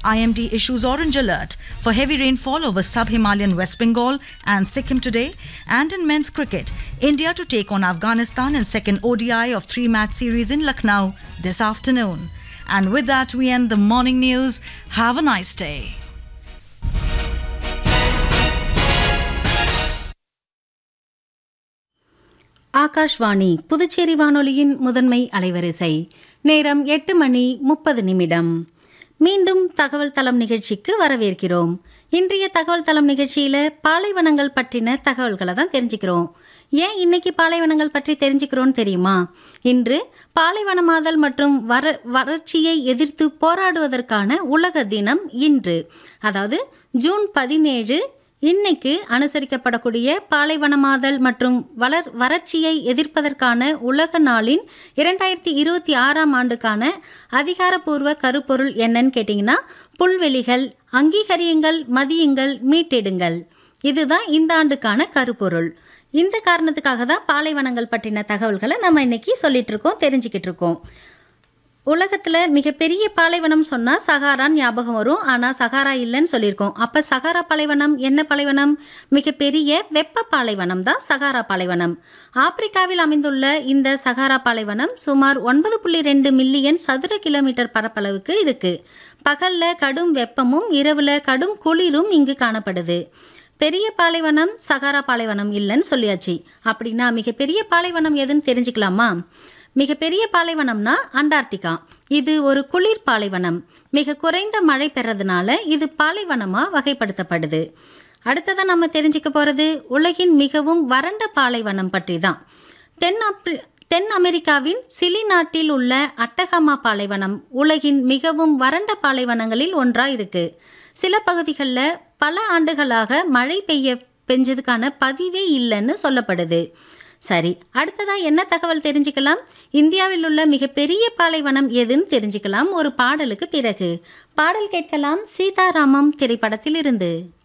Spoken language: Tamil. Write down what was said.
IMD issues orange alert for heavy rainfall over sub-Himalayan West Bengal and Sikkim today. And in men's cricket, India to take on Afghanistan in second ODI of three-match series in Lucknow this afternoon. And with that, we end the morning news. Have a nice day. Akashvani Puducherry வானொலியின் முதன்மை அலைவரிசை நேரம் எட்டு மணி முப்பது நிமிடம் மீண்டும் தகவல் தளம் நிகழ்ச்சிக்கு வரவேற்கிறோம் இன்றைய தகவல் தளம் நிகழ்ச்சியில பாலைவனங்கள் பற்றின தகவல்களை தான் தெரிஞ்சுக்கிறோம் ஏன் இன்னைக்கு பாலைவனங்கள் பற்றி தெரிஞ்சுக்கிறோன்னு தெரியுமா இன்று பாலைவனமாதல் மற்றும் வர வறட்சியை எதிர்த்து போராடுவதற்கான உலக தினம் இன்று அதாவது ஜூன் பதினேழு இன்னைக்கு அனுசரிக்கப்படக்கூடிய பாலைவனமாதல் மற்றும் வளர் வறட்சியை எதிர்ப்பதற்கான உலக நாளின் இரண்டாயிரத்தி இருபத்தி ஆறாம் ஆண்டுக்கான அதிகாரப்பூர்வ கருப்பொருள் என்னன்னு கேட்டிங்கன்னா புல்வெளிகள் அங்கீகரியுங்கள் மதியுங்கள் மீட்டெடுங்கள் இதுதான் இந்த ஆண்டுக்கான கருப்பொருள் இந்த காரணத்துக்காக தான் பாலைவனங்கள் பற்றின தகவல்களை நம்ம இன்னைக்கு சொல்லிட்டு இருக்கோம் தெரிஞ்சுக்கிட்டு இருக்கோம் உலகத்தில் மிகப்பெரிய பாலைவனம் சொன்னால் சகாரா ஞாபகம் வரும் ஆனால் சகாரா இல்லைன்னு சொல்லியிருக்கோம் அப்போ சகாரா பாலைவனம் என்ன பாலைவனம் மிகப்பெரிய வெப்ப பாலைவனம் தான் சகாரா பாலைவனம் ஆப்பிரிக்காவில் அமைந்துள்ள இந்த சகாரா பாலைவனம் சுமார் ஒன்பது புள்ளி ரெண்டு மில்லியன் சதுர கிலோமீட்டர் பரப்பளவுக்கு இருக்குது பகலில் கடும் வெப்பமும் இரவில் கடும் குளிரும் இங்கு காணப்படுது பெரிய பாலைவனம் சகாரா பாலைவனம் இல்லைன்னு சொல்லியாச்சு அப்படின்னா மிகப்பெரிய பாலைவனம் எதுன்னு தெரிஞ்சுக்கலாமா மிகப்பெரிய பாலைவனம்னா அண்டார்டிகா இது ஒரு குளிர் பாலைவனம் மிக குறைந்த மழை பெறதுனால இது பாலைவனமாக வகைப்படுத்தப்படுது அடுத்ததாக நம்ம தெரிஞ்சுக்க போகிறது உலகின் மிகவும் வறண்ட பாலைவனம் பற்றி தான் தென் ஆப்ரி தென் அமெரிக்காவின் சிலி நாட்டில் உள்ள அட்டகமா பாலைவனம் உலகின் மிகவும் வறண்ட பாலைவனங்களில் ஒன்றாக இருக்குது சில பகுதிகளில் பல ஆண்டுகளாக மழை பெய்ய பெஞ்சதுக்கான பதிவே இல்லைன்னு சொல்லப்படுது சரி அடுத்ததா என்ன தகவல் தெரிஞ்சுக்கலாம் இந்தியாவில் உள்ள மிகப்பெரிய பாலைவனம் எதுன்னு தெரிஞ்சுக்கலாம் ஒரு பாடலுக்கு பிறகு பாடல் கேட்கலாம் சீதாராமம் திரைப்படத்தில் இருந்து